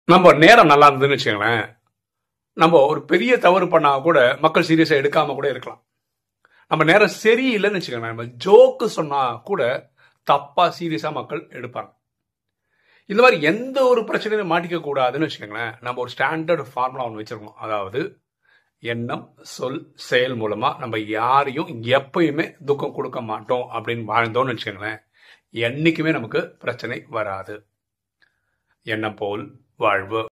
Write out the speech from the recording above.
நம்ம நேரம் நல்லா இருந்ததுன்னு வச்சுக்கோங்களேன் நம்ம ஒரு பெரிய தவறு பண்ணா கூட மக்கள் சீரியஸா எடுக்காம கூட இருக்கலாம் நம்ம நேரம் சரியில்லைன்னு வச்சுக்கோங்களேன் நம்ம ஜோக்கு சொன்னா கூட தப்பா சீரியஸா மக்கள் எடுப்பாங்க இந்த மாதிரி எந்த ஒரு பிரச்சனையும் மாட்டிக்க கூடாதுன்னு வச்சுக்கோங்களேன் நம்ம ஒரு ஸ்டாண்டர்ட் ஃபார்முலா ஒன்று வச்சிருக்கோம் அதாவது எண்ணம் சொல் செயல் மூலமா நம்ம யாரையும் எப்பயுமே துக்கம் கொடுக்க மாட்டோம் அப்படின்னு வாழ்ந்தோம்னு வச்சுக்கோங்களேன் என்னைக்குமே நமக்கு பிரச்சனை வராது எண்ணம் போல் வாழ்வு